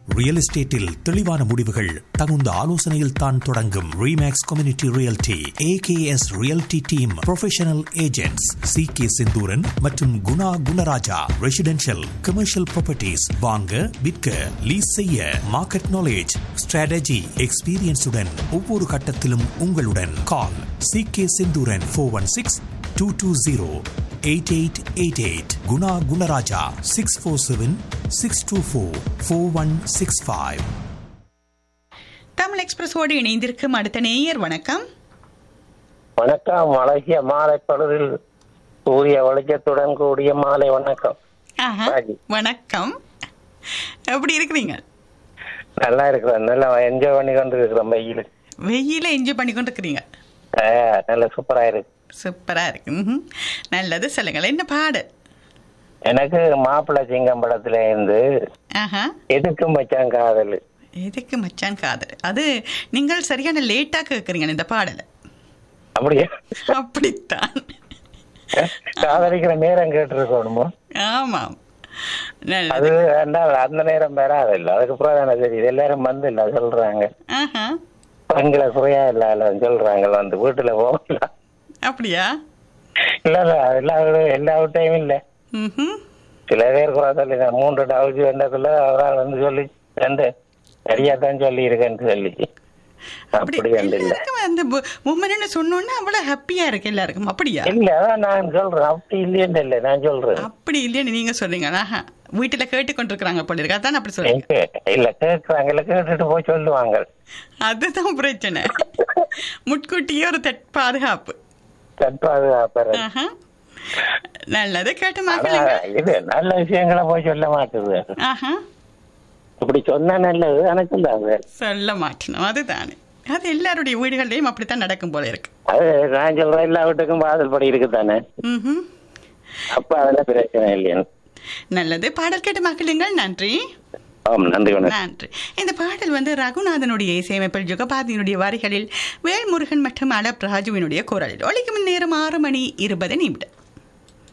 Real எஸ்டேட்டில் தெளிவான முடிவுகள் தகுந்த ஆலோசனையில் தான் தொடங்கும் Remax community realty AKS realty team professional agents C K Senthooran மற்றும் Guna Gunaraja residential commercial properties வாங்க விற்க லீஸ் செய்ய மார்க்கெட் நாலேஜ் ஸ்ட்ராட்டஜி எக்ஸ்பீரியன்ஸுடன் ஒவ்வொரு கட்டத்திலும் உங்களுடன் call C K Senthooran four one six two two zero eight eight eight eight Guna Gunaraja six four seven six two four four one six five Tamil எக்ஸ்பிரஸோடு இணைந்திருக்கும் அடுத்த நேயர் வணக்கம் வணக்கம் அழகிய மாலை பொழுதில் சூரிய வெளிச்சத்துடன் கூடிய மாலை வணக்கம் ஆஹா, ராஜி. வணக்கம் எப்படி இருக்கிறீங்க நல்லா இருக்கிறேன் நல்லா என்ஜாய் பண்ணி கொண்டு இருக்கிறேன் வெயில் வெயில என்ஜாய் பண்ணி கொண்டு இருக்கிறீங்க நல்ல சூப்பரா இருக்கு சூப்பரா இருக்கு ம்ஹும். நல்லது சொல்லுங்கள் என்ன பாடு எனக்கு மாப்பிள்ளை சிங்கம் படத்துல இருந்து ஆஹா எதுக்கும் வச்சான் காதல் எதுக்கு மச்சான் காதல் அது நீங்கள் சரியான லேட்டா கேட்குறீங்க இந்த பாடலை அப்படியே அப்படித்தான் காதலிக்கிற நேரம் கேட்டிருக்கணுமோ ஆமாம் அது நல்லது வேண்டாம் அந்த நேரம் வராதில்ல அதுக்கப்புறம் தானே தெரியுது எல்லாரும் வந்து இல்ல சொல்றாங்க ஆஹா பெண்களை குறையா இல்ல சொல்றாங்க வந்து வீட்டுல போகலாம் அப்படியா இல்ல இல்ல எல்லா வீடு- எல்லா வீட்டையும் இல்ல ம் சில பேர் கூட சொல்லி நான் மூன்று டவுச்சு வந்ததுல அவரால் வந்து சொல்லி ரெண்டு சரியா தான் சொல்லி இருக்கேன்னு சொல்லி அப்படி அப்படி வந்து இல்ல எல்லாருக்கும் அந்த உமன்னு சொன்னோன்னா அவ்வளவு ஹாப்பியா இருக்கு எல்லாருக்கும் அப்படியா இல்ல அதான் நான் சொல்றேன் அப்படி இல்லையன்னு இல்ல நான் சொல்றேன் அப்படி இல்லைன்னு நீங்க சொல்றீங்க ஆஹா வீட்டுல கேட்டு கொண்டிருக்கிறாங்க போல இருக்கு அதான் அப்படி சொல்றீங்க எங்க- இல்ல கேட்கறாங்க இல்ல கேட்டுட்டு போய் சொல்லுவாங்க அதுதான் பிரச்சனை முட்கூட்டியே ஒரு தட் பாதுகாப்பு தற்பாதுகாப்பு ஆஹா. நல்லது கேட்டு ஆனா மக்களுங்க இது நல்ல விஷயங்களை போய் சொல்ல மாட்டுது ஆஹா இப்படி சொன்னா நல்லது எனக்கு சொல்லாங்க சொல்ல மாட்டணும் அதுதானே அது எல்லாருடைய வீடுகள்லயும் அப்படித்தான் நடக்கும் போல இருக்கு அது நான் சொல்றேன் எல்லா வீட்டுக்கும் வாசல் படி இருக்குதானே ம்ஹும். அப்ப அதெல்லாம் பிரச்சனை இல்லையா நல்லது பாடல் கேட்டு மக்களுங்கள் நன்றி ஆம் நன்றி வணக்கம் நன்றி இந்த பாடல் வந்து ரகுநாதனுடைய இசையமைப்பில் ஜுகபாதியினுடைய வரிகளில் வேல்முருகன் மற்றும் அலப் ராஜுவினுடைய குரலில் ஒலிக்கும் நேரம் ஆறு மணி இருபது நிமிடம்